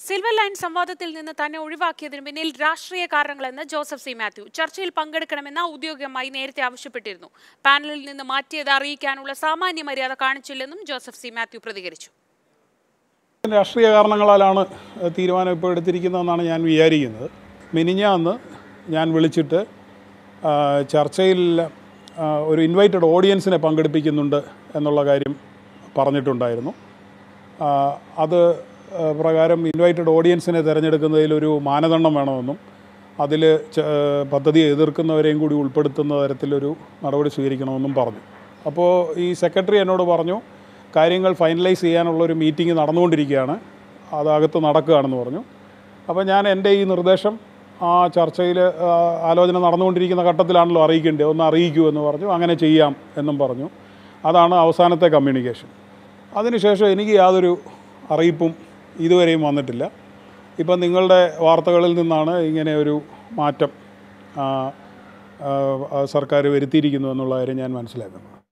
silver line സംവാദത്തിൽ നിന്ന് തന്നെ ഒഴിവാക്കിയതിന് പിന്നിൽ രാഷ്ട്രീയ കാരണങ്ങളെന്ന് ജോസഫ് സി മാത്യു ചർച്ചയിൽ പങ്കെടുക്കണമെന്ന് ഔദ്യോഗികമായി നേരത്തെ ആവശ്യപ്പെട്ടിരുന്നു പാനലിൽ നിന്ന് മാറ്റിയത് അറിയിക്കാനുള്ള സാമാന്യ മര്യാദ കാണിച്ചില്ലെന്നും ജോസഫ് സി മാത്യു പ്രതികരിച്ചു രാഷ്ട്രീയ കാരണങ്ങളാലാണ് തീരുമാനം ഇപ്പോൾ എടുത്തിരിക്കുന്നതെന്നാണ് ഞാൻ വിചാരിക്കുന്നത് മിനിഞ്ഞാന്ന് ഞാൻ വിളിച്ചിട്ട് ആ, ചർച്ചയിൽ ആ, ഒരു ഇൻവൈറ്റഡ് ഓഡിയൻസിനെ പങ്കെടുപ്പിക്കുന്നുണ്ട് എന്നുള്ള കാര്യം പറഞ്ഞിട്ടുണ്ടായിരുന്നു ആ, അത് ആ, പ്രകാരം ഇൻവൈറ്റഡ് ഓഡിയൻസിനെ തിരഞ്ഞെടുക്കുന്നതിൽ ഒരു മാനദണ്ഡം വേണമെന്നും അതിൽ പദ്ധതിയെ എതിർക്കുന്നവരെയും കൂടി ഉൾപ്പെടുത്തുന്ന തരത്തിലൊരു നടപടി സ്വീകരിക്കണമെന്നും പറഞ്ഞു അപ്പോൾ ഈ സെക്രട്ടറി എന്നോട് പറഞ്ഞു കാര്യങ്ങൾ ഫൈനലൈസ് ചെയ്യാനുള്ളൊരു മീറ്റിംഗ് നടന്നുകൊണ്ടിരിക്കുകയാണ് അതകത്ത് നടക്കുകയാണെന്ന് പറഞ്ഞു അപ്പോൾ ഞാൻ എൻ്റെ ഈ നിർദ്ദേശം ആ ചർച്ചയിൽ ആലോചന നടന്നുകൊണ്ടിരിക്കുന്ന ഘട്ടത്തിലാണല്ലോ അറിയിക്കേണ്ടത് ഒന്ന് അറിയിക്കൂ എന്ന് പറഞ്ഞു അങ്ങനെ ചെയ്യാം എന്നും പറഞ്ഞു അതാണ് അവസാനത്തെ കമ്മ്യൂണിക്കേഷൻ അതിനുശേഷം എനിക്ക് യാതൊരു അറിയിപ്പും ഇതുവരെയും വന്നിട്ടില്ല ഇപ്പം നിങ്ങളുടെ വാർത്തകളിൽ നിന്നാണ് ഇങ്ങനെ ഒരു മാറ്റം ആ, ആ, സർക്കാർ വരുത്തിയിരിക്കുന്നു എന്നുള്ള കാര്യം ഞാൻ മനസ്സിലാക്കുന്നത്